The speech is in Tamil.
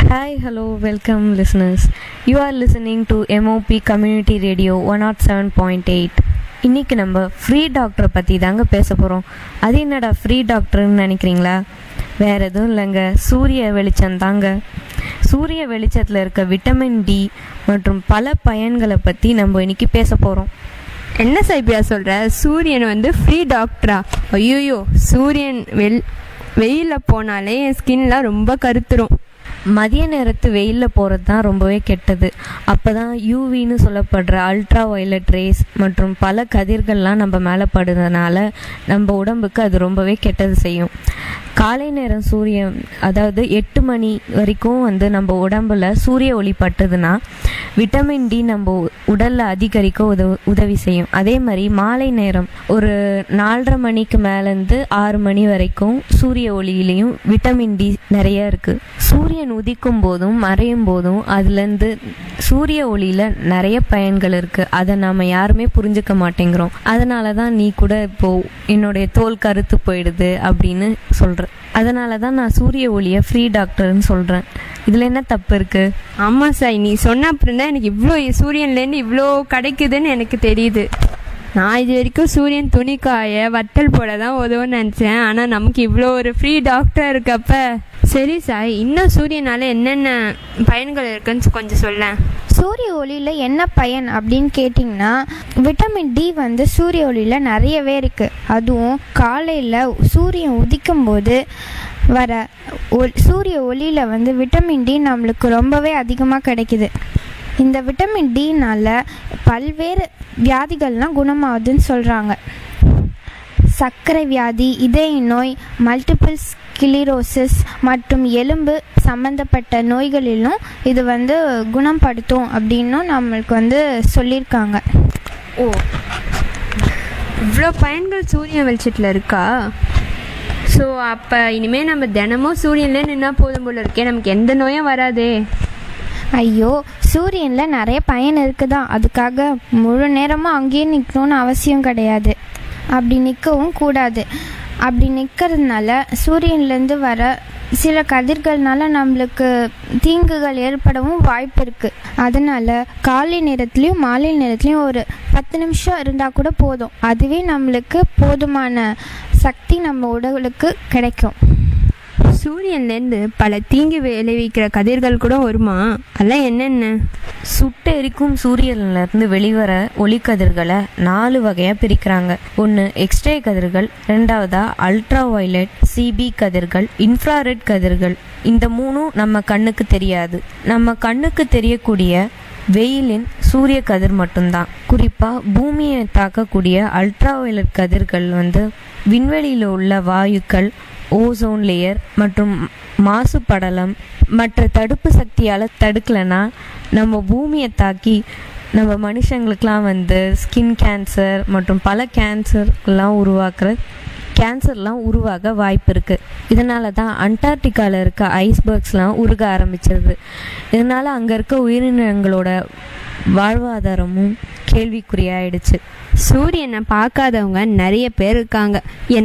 Hi, hello, welcome listeners. You are listening to MOP Community Radio 107.8. இன்னைக்கு நம்ம ஃப்ரீ டாக்டரை பற்றி தாங்க பேச போகிறோம் அது என்னடா ஃப்ரீ டாக்டர்னு நினைக்கிறீங்களா வேற எதுவும் இல்லைங்க சூரிய வெளிச்சம் தாங்க சூரிய வெளிச்சத்தில் இருக்க விட்டமின் டி மற்றும் பல பயன்களை பற்றி நம்ம இன்னைக்கு பேச போகிறோம் என்ன சைபியா சொல்ற சூரியன் வந்து ஃப்ரீ டாக்டரா ஐயோயோ சூரியன் வெள் வெயிலில் போனாலே என் ஸ்கின்லாம் ரொம்ப கருத்துரும் மதிய நேரத்து வெயிலில் போகிறது தான் ரொம்பவே கெட்டது அப்போ தான் யூவின்னு சொல்லப்படுற அல்ட்ரா வயலட் ரேஸ் மற்றும் பல கதிர்கள்லாம் நம்ம மேலே படுறதுனால நம்ம உடம்புக்கு அது ரொம்பவே கெட்டது செய்யும் காலை நேரம் சூரியன் அதாவது எட்டு மணி வரைக்கும் வந்து நம்ம உடம்புல சூரிய ஒளி பட்டுதுன்னா விட்டமின் டி நம்ம உடலில் அதிகரிக்க உதவு உதவி செய்யும் அதே மாதிரி மாலை நேரம் ஒரு நாலரை மணிக்கு மேலேருந்து ஆறு மணி வரைக்கும் சூரிய ஒளியிலையும் விட்டமின் டி நிறைய இருக்குது சூரியன் உதிக்கும் போதும் மறையும் போதும் அதுலேருந்து சூரிய ஒளியில் நிறைய பயன்கள் இருக்குது அதை நாம் யாருமே புரிஞ்சுக்க மாட்டேங்கிறோம் அதனால தான் நீ கூட இப்போ என்னுடைய தோல் கருத்து போயிடுது அப்படின்னு சொல்கிற அதனால தான் நான் சூரிய ஒளியை ஃப்ரீ டாக்டர்னு சொல்கிறேன் இதில் என்ன தப்பு இருக்குது ஆமாம் சாய் நீ சொன்ன அப்புறம் தான் எனக்கு இவ்வளோ சூரியன்லேருந்து இவ்வளோ கிடைக்குதுன்னு எனக்கு தெரியுது நான் இது வரைக்கும் சூரியன் துணி காய வட்டல் போட தான் உதவுன்னு நினச்சேன் ஆனால் நமக்கு இவ்வளோ ஒரு ஃப்ரீ டாக்டர் இருக்கப்ப சரி சாய் இன்னும் சூரியனால என்னென்ன பயன்கள் இருக்குன்னு கொஞ்சம் சொல்லேன் சூரிய ஒளியில் என்ன பயன் அப்படின்னு கேட்டிங்கன்னா விட்டமின் டி வந்து சூரிய ஒளியில் நிறையவே இருக்குது அதுவும் காலையில் சூரியன் உதிக்கும் போது வர ஒ- சூரிய ஒளியில் வந்து விட்டமின் டி நம்மளுக்கு ரொம்பவே அதிகமாக கிடைக்குது இந்த விட்டமின் டினால பல்வேறு வியாதிகள்லாம் குணமாகுதுன்னு சொல்கிறாங்க சர்க்கரை வியாதி இதய நோய் மல்டிபிள் ஸ்கிலிரோசிஸ் மற்றும் எலும்பு சம்பந்தப்பட்ட நோய்களிலும் இது வந்து குணப்படுத்தும் அப்படின்னும் நம்மளுக்கு வந்து சொல்லியிருக்காங்க ஓ இவ்வளோ பயன்கள் சூரிய வெளிச்சத்தில் இருக்கா ஸோ அப்போ இனிமேல் நம்ம தினமும் சூரியன்ல நின்னா போதும் போல இருக்கே நமக்கு எந்த நோயும் வராதே ஐயோ சூரியனில் நிறைய பயன் இருக்குதான் அதுக்காக முழு நேரமும் அங்கேயே நிற்கணும்னு அவசியம் கிடையாது அப்படி நிற்கவும் கூடாது அப்படி நிற்கிறதுனால சூரியன்லேருந்து வர சில கதிர்கள்னால நம்மளுக்கு தீங்குகள் ஏற்படவும் வாய்ப்பு இருக்குது அதனால் காலை நேரத்துலையும் மாலை நேரத்துலையும் ஒரு பத்து நிமிஷம் இருந்தால் கூட போதும் அதுவே நம்மளுக்கு போதுமான சக்தி நம்ம உடலுக்கு கிடைக்கும் சூரியன்லேருந்து பல தீங்கு விளைவிக்கிற கதிர்கள் கூட வருமா அதெல்லாம் என்னென்ன சுட்டு எரிக்கும் சூரியன்ல இருந்து வெளிவர ஒளிக்கதிர்களை நாலு வகையா பிரிக்கிறாங்க ஒன்று எக்ஸ்ரே கதிர்கள் ரெண்டாவதா அல்ட்ரா வயலட் சிபி கதிர்கள் இன்ஃப்ராரெட் கதிர்கள் இந்த மூணும் நம்ம கண்ணுக்கு தெரியாது நம்ம கண்ணுக்கு தெரியக்கூடிய வெயிலின் சூரிய கதிர் மட்டும்தான் குறிப்பா பூமியை தாக்கக்கூடிய அல்ட்ரா வயலட் கதிர்கள் வந்து விண்வெளியில் உள்ள வாயுக்கள் ஓசோன் லேயர் மற்றும் மாசு படலம் மற்ற தடுப்பு சக்தியால் தடுக்கலைன்னா நம்ம பூமியை தாக்கி நம்ம மனுஷங்களுக்கெலாம் வந்து ஸ்கின் கேன்சர் மற்றும் பல கேன்சர்லாம் உருவாக்குற கேன்சர்லாம் உருவாக வாய்ப்பு இருக்குது இதனால தான் அண்டார்டிகாவில் இருக்க ஐஸ்பர்க்ஸ்லாம் உருக ஆரம்பிச்சிருது இதனால் அங்கே இருக்க உயிரினங்களோட வாழ்வாதாரமும் கேள்விக்குறியாயிடுச்சு சூரியனை பார்க்காதவங்க நிறைய பேர் இருக்காங்க